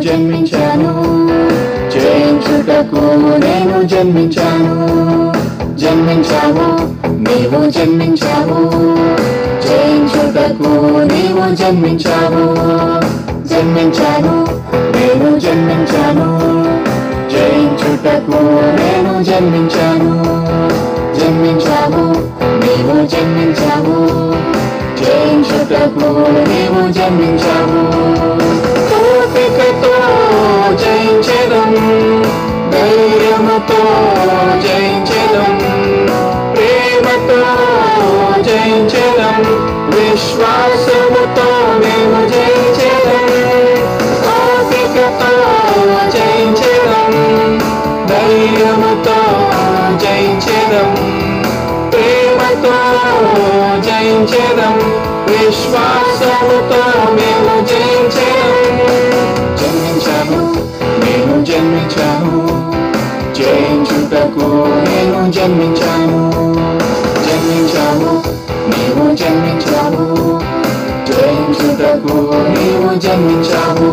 జన్మించాను జయించుటకు నేను జన్మించాను జన్మించావు నీవు జన్మించావు జయించుటకు నీవు జన్మించావు జన్మించాను నేను జన్మించాను జయించుటకు నేను జన్మించాను జన్మించావు నీవు జన్మించావు జయించుటకు నీవు జన్మించావు ఓపికతో జయించడం ధైర్యముతో జయించడం ప్రేమతో జయించడం విశ్వాసముతో మేము జయించడం ఓపికతో జయించడం ధైర్యముతో జయించడం ప్రేమతో జయించడం విశ్వాసముతో మేము జయించడం జన్మించాను నేను జన్మించాను జయించుటకు నేను జన్మించాను జన్మించావు నీవు జన్మించావు జయించుటకు నీవు జన్మించావు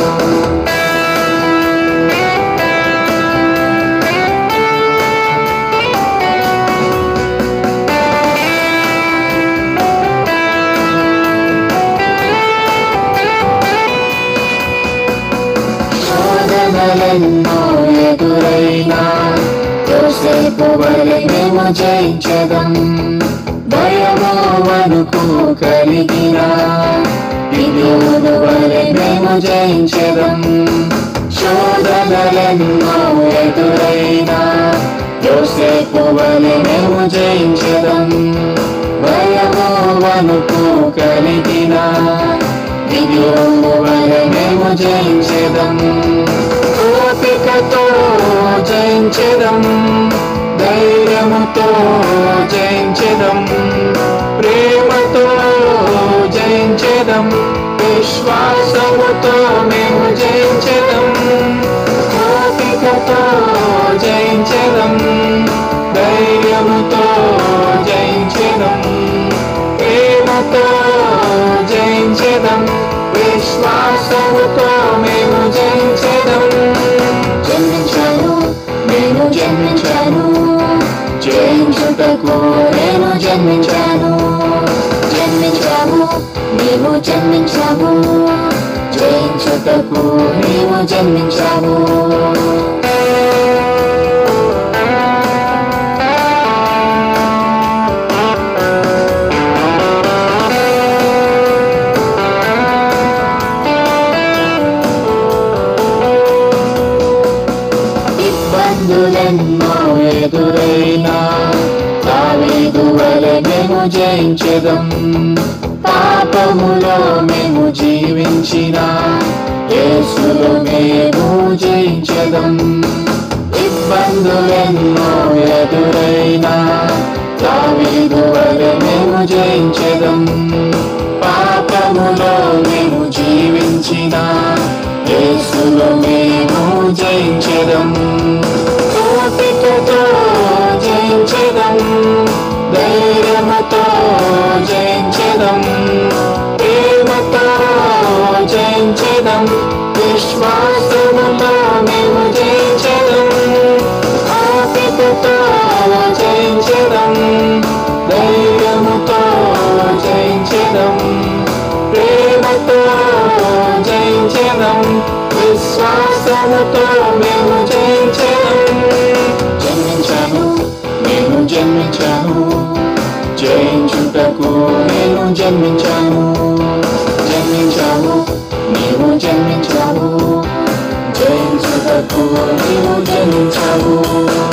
శోధనలెన్నో ఎదురైనా యోసేపు వలె మేము జయించదం భయము వణుకు కలిగిన విధులు వలె మేము జయించదం శోధనలెన్నో ఎదురైనా యోసేపు వలె మేము జయించదం భయము వణుకు కలిగిన విధులు వలె మేము జయించదం ఓపికతో జయించదం ధైర్యముతో జయించదం ప్రేమతో జయించదం విశ్వాసముతో మేము జయించదం ఓపికతో జయించదం ధైర్యముతో జయించదం ప్రేమతో జయించదం విశ్వాసముతో మేము జయించదం జన్మించాను నేను జన్మించాను జయించుటకు నేను జన్మించాను జన్మించావు నీవు జన్మించావు జయించుటకు నీవు జన్మించావు ఇబ్బందులెన్నో ఎదురైనా దావీదు వలె మేము జయించదం పాపములో మేము జీవించిన యేసులో మేము జయించదం ఇబ్బందులెన్నో ఎదురైనా దావీదు వలె మేము జయించదం పాపములో మేము జీవించిన యేసులో మేము జయించదం ఓపికతో జయించదం ధైర్యముతో జయించదం ప్రేమతో జయించదం విశ్వాసముతో మేము జయించదం ఓపికతో జయించదం ధైర్యముతో జయించదం ప్రేమతో జయించదం విశ్వాసముతో మేము జయించదం జన్మించాను నేను జన్మించాను జయించుటకు నేను జన్మించాను జన్మించావు నీవు జన్మించావు జయించుటకు నీవు జన్మించావు